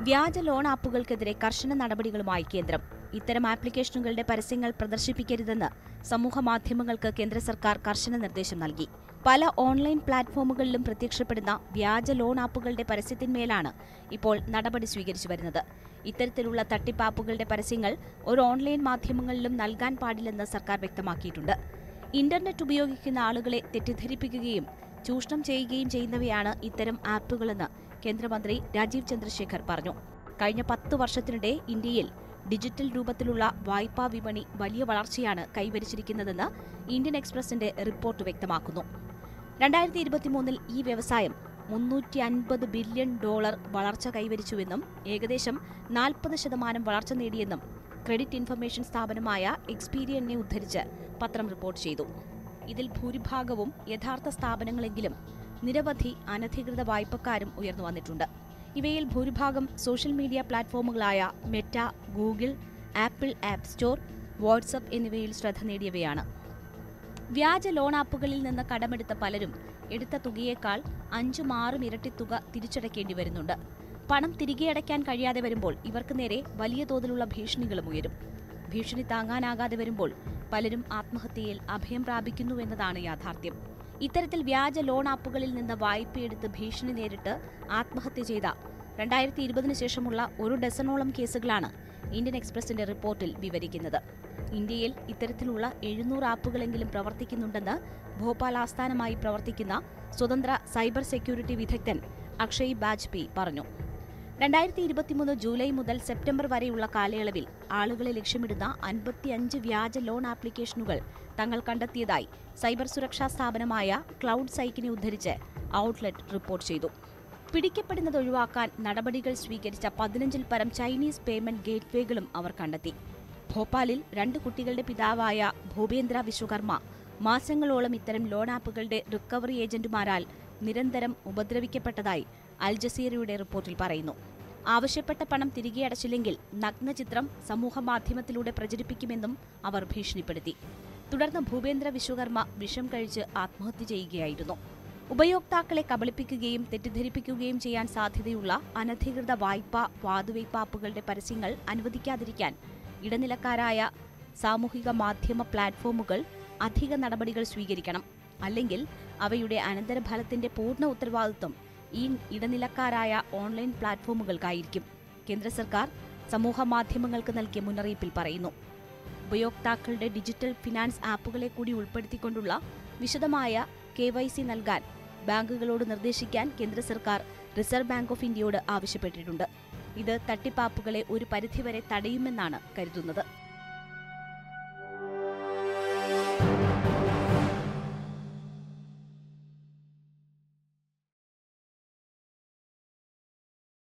വ്യാജ ലോൺ ആപ്പുകൾക്കെതിരെ കർശന നടപടികളുമായി കേന്ദ്രം ഇത്തരം ആപ്ലിക്കേഷനുകളുടെ പരസ്യങ്ങൾ പ്രദർശിപ്പിക്കരുതെന്ന് സമൂഹമാധ്യമങ്ങൾക്ക് കേന്ദ്ര സർക്കാർ കർശന നിർദ്ദേശം നൽകി പല ഓൺലൈൻ പ്ലാറ്റ്ഫോമുകളിലും പ്രത്യക്ഷപ്പെടുന്ന വ്യാജ ലോൺ ആപ്പുകളുടെ പരസ്യത്തിന്മേലാണ് ഇപ്പോൾ നടപടി സ്വീകരിച്ചു വരുന്നത് ഇത്തരത്തിലുള്ള തട്ടിപ്പാപ്പുകളുടെ പരസ്യങ്ങൾ ഒരു ഓൺലൈൻ മാധ്യമങ്ങളിലും നൽകാൻ പാടില്ലെന്ന് സർക്കാർ വ്യക്തമാക്കിയിട്ടുണ്ട് ഇന്റർനെറ്റ് ഉപയോഗിക്കുന്ന ആളുകളെ തെറ്റിദ്ധരിപ്പിക്കുകയും ചൂഷണം ചെയ്യുകയും ചെയ്യുന്നവയാണ് ഇത്തരം ആപ്പുകളെന്ന് കേന്ദ്രമന്ത്രി രാജീവ് ചന്ദ്രശേഖർ പറഞ്ഞു കഴിഞ്ഞ പത്ത് വർഷത്തിനിടെ ഇന്ത്യയിൽ ഡിജിറ്റൽ രൂപത്തിലുള്ള വായ്പാ വിപണി വലിയ വളർച്ചയാണ് കൈവരിച്ചിരിക്കുന്നതെന്ന് ഇന്ത്യൻ എക്സ്പ്രസിന്റെ റിപ്പോർട്ട് വ്യക്തമാക്കുന്നു രണ്ടായിരത്തി ഇരുപത്തിമൂന്നിൽ ഈ വ്യവസായം മുന്നൂറ്റി അൻപത് ബില്യൺ ഡോളർ വളർച്ച കൈവരിച്ചുവെന്നും ഏകദേശം നാൽപ്പത് ശതമാനം വളർച്ച നേടിയെന്നും ക്രെഡിറ്റ് ഇൻഫർമേഷൻ സ്ഥാപനമായ എക്സ്പീരിയനെ ഉദ്ധരിച്ച് പത്രം റിപ്പോർട്ട് ചെയ്തു ഇതിൽ ഭൂരിഭാഗവും യഥാർത്ഥ സ്ഥാപനങ്ങളെങ്കിലും നിരവധി അനധികൃത വായ്പക്കാരും ഉയർന്നു വന്നിട്ടുണ്ട് ഇവയിൽ ഭൂരിഭാഗം സോഷ്യൽ മീഡിയ പ്ലാറ്റ്ഫോമുകളായ Meta Google Apple app store WhatsApp എന്നിവയിൽ ശ്രദ്ധ നേടിയവയാണ് വ്യാജ ലോൺ ആപ്പുകളിൽ നിന്ന് കടമെടുത്ത പലരും എടുത്ത തുകയേക്കാൾ അഞ്ചും ആറും ഇരട്ടി തുക തിരിച്ചടയ്ക്കേണ്ടി വരുന്നുണ്ട് പണം തിരികെ അടയ്ക്കാൻ കഴിയാതെ വരുമ്പോൾ ഇവർക്ക് നേരെ വലിയ തോതിലുള്ള ഭീഷണികളും ഉയരും ഭീഷണി താങ്ങാനാകാതെ വരുമ്പോൾ പലരും ആത്മഹത്യയിൽ അഭയം പ്രാപിക്കുന്നു എന്നതാണ് യാഥാർത്ഥ്യം ഇത്തരത്തിൽ വ്യാജ ലോൺ ആപ്പുകളിൽ നിന്ന് വായ്പയെടുത്ത് ഭീഷണി നേരിട്ട് ആത്മഹത്യ ചെയ്ത രണ്ടായിരത്തി ഇരുപതിനു ശേഷമുള്ള ഒരു ഡസനോളം കേസുകളാണ് ഇന്ത്യൻ എക്സ്പ്രസിന്റെ റിപ്പോർട്ടിൽ വിവരിക്കുന്നത് ഇന്ത്യയിൽ ഇത്തരത്തിലുള്ള എഴുന്നൂറ് ആപ്പുകളെങ്കിലും പ്രവർത്തിക്കുന്നുണ്ടെന്ന് ഭോപ്പാൽ ആസ്ഥാനമായി പ്രവർത്തിക്കുന്ന സ്വതന്ത്ര സൈബർ സെക്യൂരിറ്റി വിദഗ്ധൻ അക്ഷയ് ബാജ്പേയി പറഞ്ഞു രണ്ടായിരത്തി ഇരുപത്തിമൂന്ന് ജൂലൈ മുതൽ സെപ്റ്റംബർ വരെയുള്ള കാലയളവിൽ ആളുകളെ ലക്ഷ്യമിടുന്ന അൻപത്തിയഞ്ച് വ്യാജ ലോൺ ആപ്ലിക്കേഷനുകൾ തങ്ങൾ കണ്ടെത്തിയതായി സൈബർ സുരക്ഷാ സ്ഥാപനമായ ക്ലൗഡ് സൈക്കിനെ ഉദ്ധരിച്ച് ഔട്ട്ലെറ്റ് റിപ്പോർട്ട് ചെയ്തു പിടിക്കപ്പെടുന്നത് ഒഴിവാക്കാൻ നടപടികൾ സ്വീകരിച്ച പതിനഞ്ചിൽ പരം ചൈനീസ് പേയ്മെന്റ് ഗേറ്റ്വേകളും അവർ കണ്ടെത്തി ഭോപ്പാലിൽ രണ്ട് കുട്ടികളുടെ പിതാവായ ഭൂപേന്ദ്ര വിശ്വകർമ്മ മാസങ്ങളോളം ഇത്തരം ലോൺ ആപ്പുകളുടെ റിക്കവറി ഏജന്റുമാരാൽ നിരന്തരം ഉപദ്രവിക്കപ്പെട്ടതായി അൽ ജസീറയുടെ റിപ്പോർട്ടിൽ പറയുന്നു ആവശ്യപ്പെട്ട പണം തിരികെ അടച്ചില്ലെങ്കിൽ നഗ്നചിത്രം സമൂഹമാധ്യമത്തിലൂടെ പ്രചരിപ്പിക്കുമെന്നും അവർ ഭീഷണിപ്പെടുത്തി തുടർന്ന് ഭൂപേന്ദ്ര വിശ്വകർമ്മ വിഷം കഴിച്ച് ആത്മഹത്യ ചെയ്യുകയായിരുന്നു ഉപയോക്താക്കളെ കബളിപ്പിക്കുകയും തെറ്റിദ്ധരിപ്പിക്കുകയും ചെയ്യാൻ സാധ്യതയുള്ള അനധികൃത വായ്പ വാതുവയ്പ ആപ്പുകളുടെ പരസ്യങ്ങൾ അനുവദിക്കാതിരിക്കാൻ ഇടനിലക്കാരായ സാമൂഹിക മാധ്യമ പ്ലാറ്റ്ഫോമുകൾ അധിക നടപടികൾ സ്വീകരിക്കണം അല്ലെങ്കിൽ അവയുടെ അനന്തരഫലത്തിന്റെ പൂർണ്ണ ഉത്തരവാദിത്വം ഈ ഇടനിലക്കാരായ ഓൺലൈൻ പ്ലാറ്റ്ഫോമുകൾക്കായിരിക്കും കേന്ദ്ര സർക്കാർ സമൂഹ മാധ്യമങ്ങൾക്ക് നൽകിയ മുന്നറിയിപ്പിൽ പറയുന്നു ഉപയോക്താക്കളുടെ ഡിജിറ്റൽ ഫിനാൻസ് ആപ്പുകളെ കൂടി ഉൾപ്പെടുത്തിക്കൊണ്ടുള്ള വിശദമായ കെ വൈ സി നൽകാൻ ബാങ്കുകളോട് നിർദ്ദേശിക്കാൻ കേന്ദ്ര സർക്കാർ റിസർവ് ബാങ്ക് ഓഫ് ഇന്ത്യയോട് ആവശ്യപ്പെട്ടിട്ടുണ്ട് ഇത് തട്ടിപ്പാപ്പുകളെ ഒരു പരിധിവരെ തടയുമെന്നാണ് കരുതുന്നത്